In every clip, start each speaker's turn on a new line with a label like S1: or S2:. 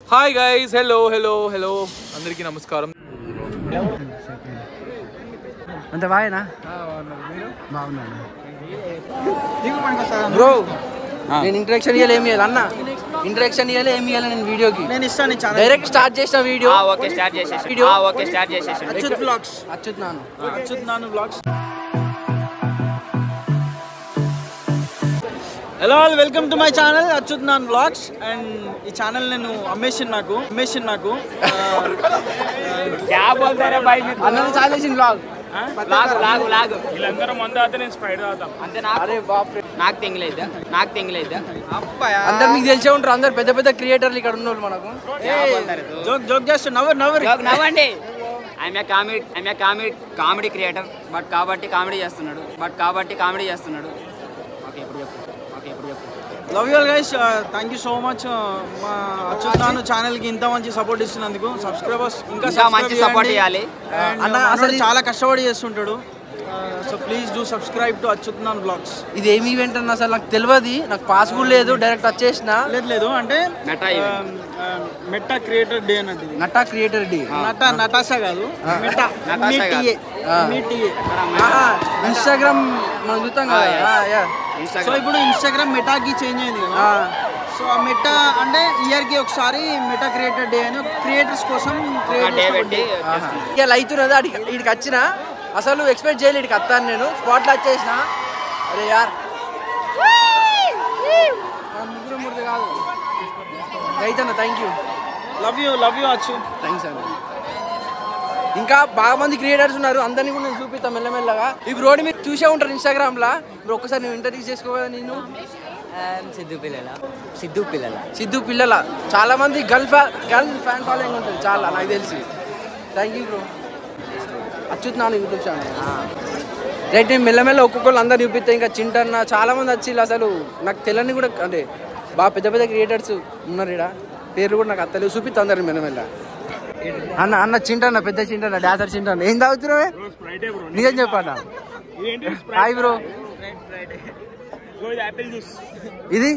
S1: Hi guys hello hello hello అందరికీ నమస్కారం
S2: అంత బాగానా బాగున్నాను
S3: బ్రో
S2: నేను ఇంట్రడక్షన్ ఇవ్వాలి ఏమి ఇవ్వాలి అన్న ఇంట్రడక్షన్ ఇవ్వాలి ఏమి ఇవ్వాలి నేను వీడియోకి
S3: నేను ఇస్తాను ఈ ఛానల్
S2: డైరెక్ట్ స్టార్ట్ చేసిన వీడియో
S4: ఓకే స్టార్ట్ చేసేసి
S2: వీడియో
S4: ఓకే స్టార్ట్ చేసేసి
S3: Achyut blogs
S2: Achyut Nanu
S3: Achyut Nanu blogs hello all welcome to my channel Achyut Nan blogs and ఈ ఛానల్ నేను అమ్మేసింది నాకు అమ్మేసింది నాకు
S4: క్యా బోల్తారా బాయ్
S2: అన్న చాలా చేసిన బ్లాగ్
S4: లాగు లాగు లాగు
S5: వీళ్ళందరూ మందు అయితే నేను స్ప్రైట్ తాగుతాం
S4: అంతే నాకు
S2: అరే బాప్రే
S4: నాకు తెంగలేదు నాకు తెంగలేదు
S2: అందరు మీకు తెలిసే ఉంటారు అందరు పెద్ద పెద్ద క్రియేటర్లు ఇక్కడ ఉన్న వాళ్ళు మనకు
S3: జోక్ జోక్ చేస్తు నవ్వరు నవ్వరు
S4: నవ్వండి I'm comedy I'm comedy comedy creator but కాబట్టి కామెడీ చేస్తున్నాడు బట్ కాబట్టి కామెడీ చేస్తున్నాడు ఓకే ఇప్పుడు చెప్పు ఓకే ఇప్పుడు చెప్పు
S3: love you guys thank you so much మా అచ్యుత్ నాను ఛానల్ కి ఇంత మంచి సపోర్ట్ ఇస్తున్నందుకు సబ్స్క్రైబర్స్ ఇంకా
S4: ఇంకా మంచి
S3: subscribe
S4: support
S3: చేయండి.
S4: ఇవ్వాలి.
S3: And
S2: అన్న,
S3: మనోడు
S2: అసలు ఈ-
S3: చాలా కష్టపడి చేస్తుంటాడు so please do subscribe to Achyut Nan blogs
S2: ఇది ఏమి ఈవెంట్ అన్న అసలు నాకు తెలియదు నాకు పాస్ కూడా లేదు డైరెక్ట్ వచ్చేసిన
S3: లేదు లేదు అంటే
S4: Meta event.
S3: Meta creator day అన్నట్టు ఇది.
S2: నటా క్రియేటర్ డి
S3: నట నటాషా కాదు మెటా
S4: నటాషా కాదు.
S3: మీటీఏ
S2: ఆ.
S3: మీటీఏ
S2: ఇన్స్టాగ్రామ్ మనం చూస్తాం కదా
S4: Ah, yes.
S2: Ah, yeah.
S3: So
S4: Instagram
S3: ఇప్పుడు ఇన్స్టాగ్రామ్ మెటాకి చేంజ్ అయింది కదా
S2: Ah.
S3: సో ఆ మెటా అంటే ఇయర్ కి ఒకసారి మెటా క్రియేటర్ డే అని క్రియేటర్స్ కోసం create
S4: డే
S3: చేసిన
S4: పెట్టి
S3: day.
S2: ఇక అవుతున్నది అడిగి ఇక్కడికి వచ్చిన అసలు ఎక్స్పెక్ట్ చేయలేదు ఇక్కడికి వస్తాను నేను స్పాట్లో వచ్చేసిన అరే యార్ ఆ ముగ్గురు ముగ్గురు కాదు రైట్ అన్న thank you
S3: love you love you Achu
S2: thanks అన్న ఇంకా బాగా మంది క్రియేటర్స్ ఉన్నారు అందరినీ కూడా నేను చూపిస్తాను మెల్లమెల్లగా ఇప్పుడు రోడ్డు మీరు చూసే ఉంటారు ఇన్స్టాగ్రామ్లో మీరు ఒక్కసారి నువ్వు ఇంటర్వ్యూ చేసుకోవాలి నేను
S4: సిద్ధు పిల్లల సిద్ధు పిల్లల
S2: సిద్ధు పిల్లల చాలా మంది గర్ల్ ఫ్యా గర్ల్ ఫ్యాన్ ఫాలోయింగ్ ఉంటుంది చాలా నాకు తెలిసి థ్యాంక్ యూ బ్రో అచ్యుత్ నాన్న యూట్యూబ్ ఛానల్ రైట్ నేను మెల్లమెల్ల ఒక్కొక్కరు అందరు చూపిస్తే ఇంకా చింటన్న చాలా మంది వచ్చి అసలు నాకు తెలని కూడా అంటే బాగా పెద్ద పెద్ద క్రియేటర్స్ ఉన్నారు ఇక్కడ పేర్లు కూడా నాకు అత్తలేవు చూపిస్తా అందరు మెల్లమెల్ల అన్న అన్న చింటన్న పెద్ద చింటన్న డాసర్ చింటన్న ఏం తాగుతున్నావే
S5: స్ప్రైటే బ్రో
S2: నిజం చెప్పన్నా
S5: ఇదేంటి
S2: hi bro
S5: Sprite apple juice
S2: ఇది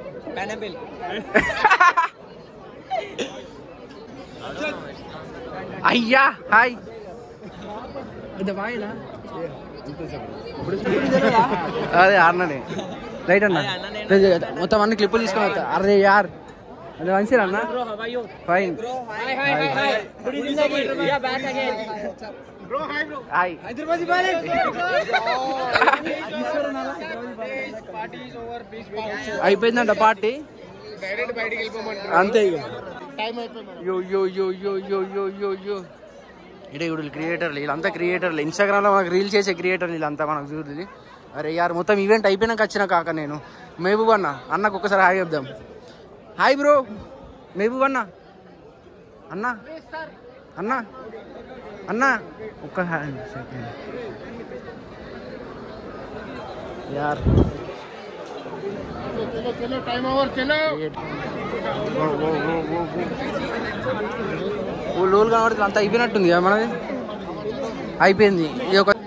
S2: అయ్యా హాయ్ అదే అన్ననే రైట్ అన్న మొత్తం అన్ని క్లిప్పులు తీసుకొని వస్తా అరే యార్ అదే మంచిరా అన్న ఫైన్ హాయ్ అయిపోయిందంట పార్టీ అంతే ఇక యో యో యో యో యో యో యో యో ఇడే ఇప్పుడు క్రియేటర్లు వీళ్ళంతా క్రియేటర్లు ఇన్స్టాగ్రామ్లో మనకు రీల్ చేసే క్రియేటర్లు వీళ్ళంతా మనకు చూడదు అరే యార్ మొత్తం ఈవెంట్ అయిపోయినాక వచ్చిన కాక నేను మహబూబ్ అన్న అన్నకు ఒక్కసారి హాయ్ చెప్దాం హాయ్ బ్రో మహబూబ్ అన్న అన్న అన్న అన్న ఒక్క హాయ్ సెకండ్ యార్ ఓ, ఓ, ఓ, ఓ, ఓ. ఓ లోలు కనబడుతుంది అంత అయిపోయినట్టుంది కదా మనది అయిపోయింది ఇది ఒక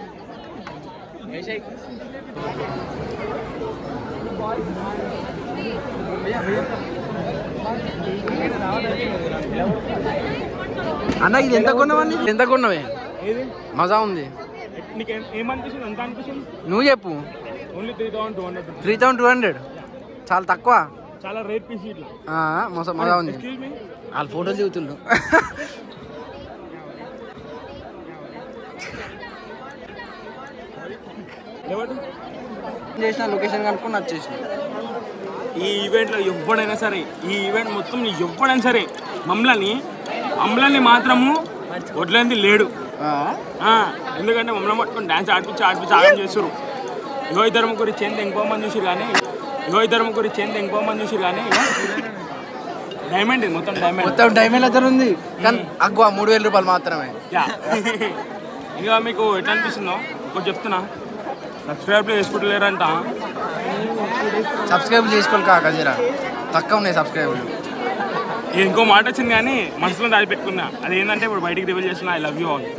S2: అన్న ఇది ఎంత కొన్నావని ఎంత కొన్నావే
S5: ఏది
S2: మజా ఉంది
S5: నీకు ఏం- ఏమనిపిస్తుంది ఎంత అనిపిస్తుంది
S2: నువ్వు చెప్పు
S5: only three thousand two hundred
S2: three thousand two hundred చాలా తక్కువ
S5: చాలా రేట్ పీస్ ఇట్లా
S2: ఆ, మోసం మజా ఉంది
S5: ఎక్స్క్యూజ్ మీ
S2: వాళ్ళ ఫోటోలు దిగుతుండ్రు
S5: ఎవరు
S2: చేసిన లొకేషన్ కనుక్కొని వచ్చేసిన
S5: ఈ ఈవెంట్లో ఎవ్వడైనా సరే ఈ ఈవెంట్ మొత్తం ఎవ్వడైనా సరే మమ్మల్ని మమ్మల్ని మాత్రము వడ్లంది లేడు ఆ, ఎందుకంటే మమ్మల్ని పట్టుకొని డ్యాన్స్ ఆడిపించి ఆడిపించి ఆగం చేస్తారు ఇగో ఇద్దరు ముగ్గురు చెంది ఇంకో మంది చూసి కానీ ఇగో ఇద్దరు ముగ్గురు చెంది ఇంకో మంది చూసి కానీ డైమండ్ ఇది మొత్తం డైమండ్
S2: మొత్తం డైమండ్ అయితే ఉంది కానీ అగ్వా మూడు వేల రూపాయలు మాత్రమే
S5: యా ఇక మీకు ఎట్లా అనిపిస్తుందో ఒకటి చెప్తున్నా సబ్స్క్రైబ్ చేసుకుంటలేరంట
S2: సబ్స్క్రైబ్ చేసుకోవాలి కాక జరా తక్కువ ఉన్నాయి సబ్స్క్రైబర్లు
S5: ఇక ఇంకో మాట వచ్చింది కానీ మనసులో దాచి పెట్టుకున్నా అది ఏంటంటే ఇప్పుడు బయటికి రివీల్ చేస్తున్నా ఐ లవ్ యూ ఆల్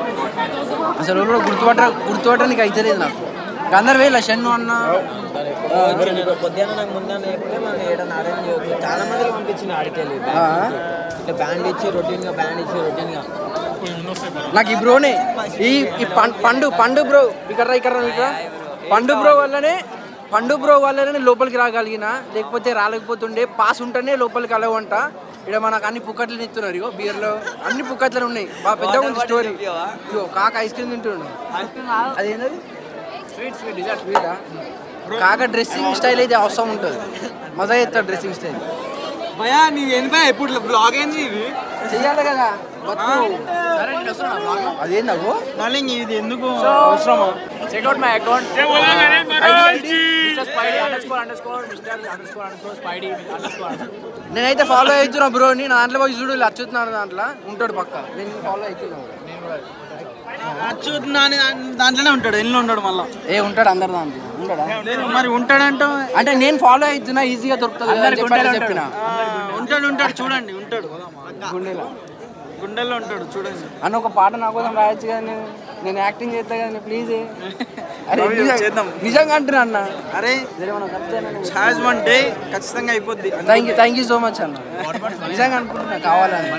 S2: అసలు ఎవరు కూడా గుర్తుపట్ట గుర్తుపట్టడానికి అయితే లేదు నాకు అందరు వేల షన్ను అన్న
S6: వచ్చి నేను పొద్దున్న నాకు ముందన్న చెప్తే మనం ఏడన్నా అరేంజ్ చేయొచ్చు చాలా మందికి పంపించిన ఆడికెళ్ళి
S2: ఆ.
S6: ఇట్లా బ్యాండ్ ఇచ్చి రొటీన్ గా బ్యాండ్ ఇచ్చి రొటీన్ గా
S2: నాకు ఈ బ్రోనే ఈ ఈ పం- పండు పండు బ్రో ఇక్కడ రా, ఇక్కడ రా, ఇక్కడ రా. పండు బ్రో వల్లనే పండు బ్రో వల్లనే లోపలికి రాగలిగిన లేకపోతే రాలేకపోతుండే పాస్ ఉంటేనే లోపలికి అలవంట ఇక్కడ మనకు అన్ని పుక్కట్లు ఇస్తున్నారు ఇగో బీర్లో అన్ని పుక్కట్లు ఉన్నాయి బాగా పెద్దగా ఉంది స్టోరీ ఇగో కాక ఐస్ క్రీమ్ తింటుండు అదేంటది స్వీట్ స్వీట్ డిజర్ట్ స్వీటా కాక డ్రెస్సింగ్ స్టైల్ అయితే అవసరం ఉంటుంది మజా చేస్తాడు డ్రెస్సింగ్ స్టైల్
S3: భయా నీ ఎందుకు ఎప్పుడు బ్లాగ్ ఏంది ఇది
S2: చెయ్యాలి కదా బతుకు. అదేందవ్వు
S3: డార్లింగ్ ఇది ఎందుకు
S2: అవసరమా
S1: చెక్అవుట్ మై అకౌంట్
S5: ఏ బోలా గణేష్ మహారాజ్ కి.
S1: Spidey underscore underscore mister underscore underscore Spidey underscore
S2: నేనైతే ఫాలో అవుతున్నా బ్రోని నా దాంట్లో పోయి చూడు ఇలా అచ్చుతున్నాను దాంట్లో ఉంటాడు పక్క నేను ఫాలో అవుతున్నా
S3: అచ్యుత్ నాని దాంట్లోనే ఉంటాడు ఎన్ని ఉంటాడు మళ్ళా
S2: ఏ ఉంటాడు అందరు దాంట్లో ఉంటాడా
S3: మరి ఉంటాడంట
S2: అంటే నేను ఫాలో అవుతున్నా ఈజీగా దొరుకుతుంది కదా అని చెప్పి అట్లా చెప్పిన
S3: ఉంటాడు ఉంటాడు చూడండి ఉంటాడు
S2: గుండెలో
S3: గుండెల్లో ఉంటాడు చూడండి
S2: అన్న ఒక పాట నా కోసం రాయొచ్చు కానీ నేను యాక్టింగ్ చేస్తా కానీ ప్లీజ్ అరే నిజంగా-
S3: చేద్దాం.
S2: నిజంగా అంటున్నా అన్న
S3: అరే ఛార్జ్ వన్ డే ఖచ్చితంగా అయిపోద్ది
S2: thank you thank you so much అన్న నిజంగా అనుకుంటున్నా కావాలని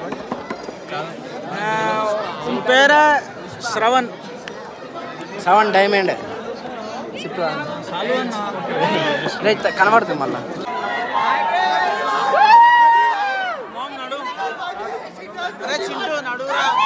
S3: ఆ, ఉన్ పేరా శ్రవణ్
S2: సెవెన్ డైమండ్ రైట్ కనబడుతుంది మళ్ళా
S3: అరే చింటూ నడు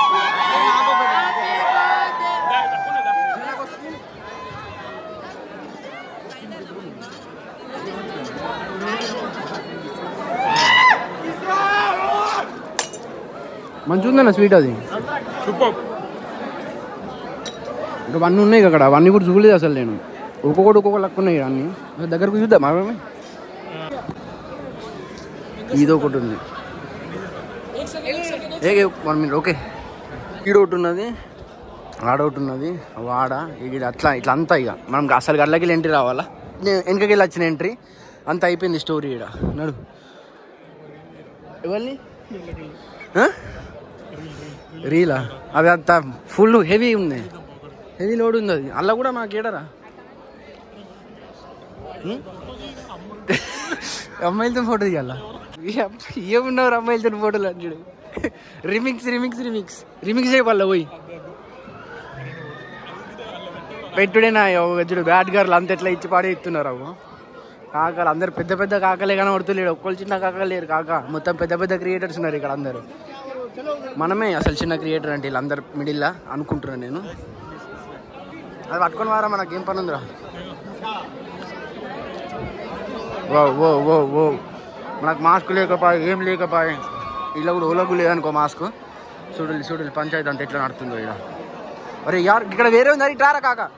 S2: మంచిగా ఉందన్న స్వీట్ అది
S5: సూపర్
S2: ఇంకా అవన్నీ ఉన్నాయి అక్కడ అవన్నీ కూడా చూడలేదు అసలు నేను ఒక్కొక్కటి ఒక్కొక్క లెక్క ఉన్నాయి అన్ని అసలు దగ్గరకు చూద్దాం అవన్నీ ఇది ఒకటి ఉంది ఏ వన్ మినిట్ ఓకే ఈడ ఒకటి ఉన్నది ఆడ ఒకటి ఉన్నది వాడ ఇది అట్లా ఇట్లా అంతా ఇక మనం అసలు గడ్లకి ఎంట్రీ రావాలా నేను వెనకకి వెళ్ళి వచ్చిన ఎంట్రీ అంత అయిపోయింది స్టోరీ ఈడ నడు ఎవరిని ఆ? రీలా అది అంత ఫుల్ హెవీ ఉంది హెవీ లోడ్ ఉంది అది అలా కూడా మాకు ఏడరా హ్మ్? అమ్మాయిలతో ఫోటో తీయాల ఏమున్నారు అమ్మాయిలతో ఫోటోలు అంటాడు రిమిక్స్ రిమిక్స్ రిమిక్స్ రిమిక్స్ చేయవాళ్ళ పోయి పెట్టుడేనా చూడు బ్యాట్ గార్లు అంత ఎట్లా ఇచ్చి పాడే ఇస్తున్నారు అవ్వ కాకలు అందరు పెద్ద పెద్ద కాకలే కనబడుతులేడు ఒక్కళ్ళు చిన్న కాకలు లేరు కాక మొత్తం పెద్ద పెద్ద క్రియేటర్స్ ఉన్నారు ఇక్కడ అందరు మనమే అసలు చిన్న క్రియేటర్ అంటే వీళ్ళందరు మిడిల్లా అనుకుంటున్నాను నేను అది పట్టుకొని వారా మనకేం పని ఉందిరా ఓ ఓ ఓ ఓ మనకు మాస్క్ లేకపోయే ఏం లేకపోయే ఇలా కూడా ఓలకు లేదనుకో మాస్క్ చూడాలి చూడాలి పంచాయతీ అంత ఎట్లా నడుతుందో ఇక్కడ అరే యార్ ఇక్కడ వేరే ఉంది అది రారా కాక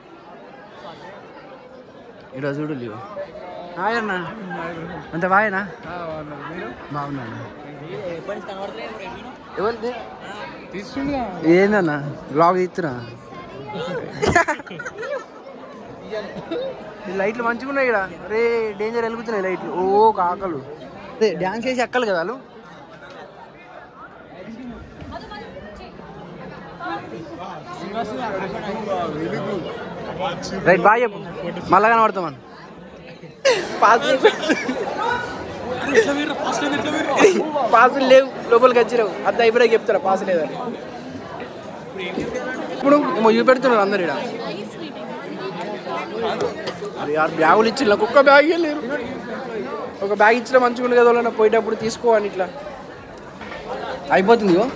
S2: ఇక్కడ చూడాలి హాయ్ అన్న అంత బాయేనా బాగున్నాను ఎవరిది ఏందన్నా బ్లాగ్ తీస్తున్నా ఈ లైట్లు మంచిగా ఉన్నాయి ఇక్కడ రే డేంజర్ వెలుగుతున్నాయి లైట్లు ఓ కాకలు అదే డ్యాన్స్ చేసి ఎక్కాలి కదా వాళ్ళు రైట్ బాయ్ చెప్పు మళ్ళా కనబడతాం మనం పాసులు లేవు లోపలికి వచ్చిరావు అంత అయిపోయి చెప్తారా పాస్ లేదని ఇప్పుడు ఏమో చూపెడుతున్నారు అందరు ఇక్కడ అరే యార్ బ్యాగులు ఇచ్చిన ఒక్క బ్యాగ్ లేరు ఒక బ్యాగ్ ఇచ్చిన మంచిగా ఉంది కదా వాళ్ళని పోయేటప్పుడు తీసుకో అని ఇట్లా అయిపోతుంది ఇగో.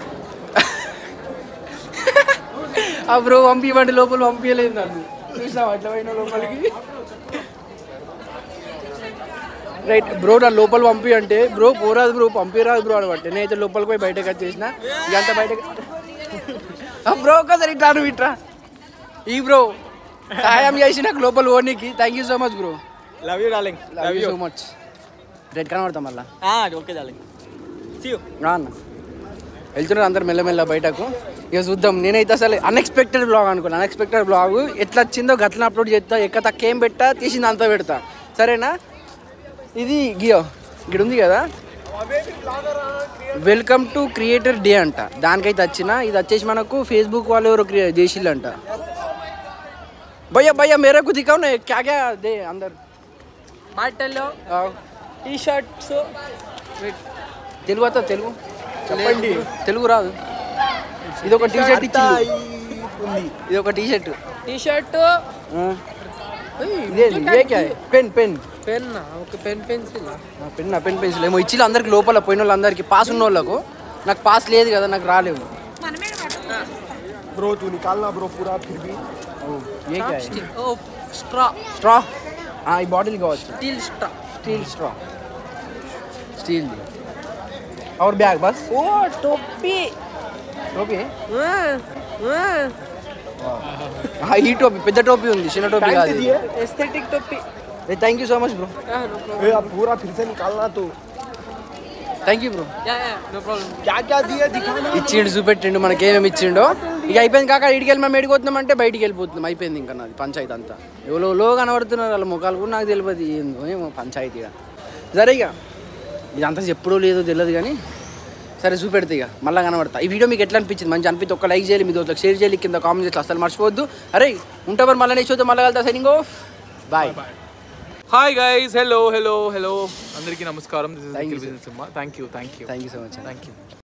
S2: ఆ బ్రో పంపించమంటే లోపల పంపించలేదు నన్ను చూసావా అట్లా పోయిన లోపలికి రైట్ బ్రో నా లోపల పంపి అంటే బ్రో పోరాదు బ్రో పంపిరాదు బ్రో అనమాట నేనైతే లోపలికి పోయి బయటకు వచ్చేసిన ఇదంతా బయటకు ఆ బ్రో ఒకసారి ఇట్లా నువ్వు ఇట్రా ఈ బ్రో సహాయం చేసి నాకు లోపల ఓనికి thank you so much bro
S3: love you darling
S2: love you so much రెడ్ కనబడతాం మళ్ళా
S3: ఓకే డార్లింగ్
S2: రా అన్న వెళ్తున్నారు అందరు మెల్లమెల్ల బయటకు ఇక చూద్దాం నేనైతే అసలు అన్ఎక్స్పెక్టెడ్ బ్లాగ్ అనుకున్నాను అన్ఎక్స్పెక్టెడ్ బ్లాగ్ ఎట్లా వచ్చిందో గట్ల అప్లోడ్ చేస్తా ఎక్క తక్కువ ఏం పెట్టా తీసింది అంతా పెడతా సరేనా ఇది గియో ఇక్కడ ఉంది కదా వెల్కమ్ టు క్రియేటర్ డే అంట దానికైతే వచ్చిన ఇది వచ్చేసి మనకు ఫేస్బుక్ వాళ్ళు ఎవరు క్రియే చేసిల్లంట భయ్యా భయ్యా మేరకు దికావు నా క్యా క్యా దే అందరు
S7: బట్టలు
S2: ఆ,
S7: టీ షర్ట్స్
S2: తెలుగు అత్త తెలుగు చెప్పండి తెలుగు రాదు ఇది ఒక టీ షర్ట్ ఇచ్చి ఇది ఒక టీ షర్ట్
S7: టీ షర్ట్
S2: ఇదే ఇదే క్యా హై? పెన్ పెన్
S7: పెన్ ఒక pen pencil
S2: pen pen pencil ఏమో ఇచ్చి అందరికి లోపల పోయిన వాళ్ళందరికీ పాస్ ఉన్న వాళ్ళకు నాకు పాస్ లేదు కదా నాకు రాలేవు
S8: ब्रो तू निकालना ब्रो पूरा फिर भी
S2: ఓ, ఏ క్యా హై?
S7: ఓ స్ట్రా
S2: స్ట్రా ఆ, ఈ బాటిల్ కావచ్చు
S7: steel straw
S2: steel straw steel और बैग बस
S7: ఓ టోపీ
S2: టోపీ
S7: ఆ, ఆ.
S2: ఆ, ఈ టోపీ పెద్ద టోపీ ఉంది చిన్న టోపీ కాదు
S7: ఎస్థెటిక్ టోపీ
S2: thank you so much bro
S7: yeah no problem
S8: ए, अब पूरा फिर से निकालना तो
S2: thank you bro
S7: yeah yeah no problem
S8: क्या क्या दिए दिखाना
S2: ఇచ్చిండు చూపెట్టిండు మనకి ఏమేమి ఇచ్చిండో ఇక అయిపోయింది కాక ఇడికి వెళ్ళి మేము ఎడిపోతున్నాం అంటే బయటికి వెళ్ళిపోతున్నాం అయిపోయింది ఇంకా నాది పంచాయతీ అంతా ఎవరో లో కనబడుతున్నారు వాళ్ళ ముఖాలు కూడా నాకు తెలియదు ఏందో ఏమో పంచాయతీగా సరే ఇక ఇదంతా ఎప్పుడో లేదో తెలియదు కానీ సరే చూపెడితే ఇక మళ్ళీ కనబడతా ఈ వీడియో మీకు ఎట్లా అనిపించింది మంచి అనిపిస్తే ఒక లైక్ చేయాలి మీ దోస్తులకు షేర్ చేయాలి కింద కామెంట్ చేసి అసలు మర్చిపోవద్దు అరే ఉంటా మరి మళ్ళీ నెక్స్ట్ మళ్ళీ కలుతా signing off bye
S9: hi guys hello hello hello అందరికీ నమస్కారం this is
S2: Thank you,
S9: business thank you thank you
S2: thank you so much
S9: thank you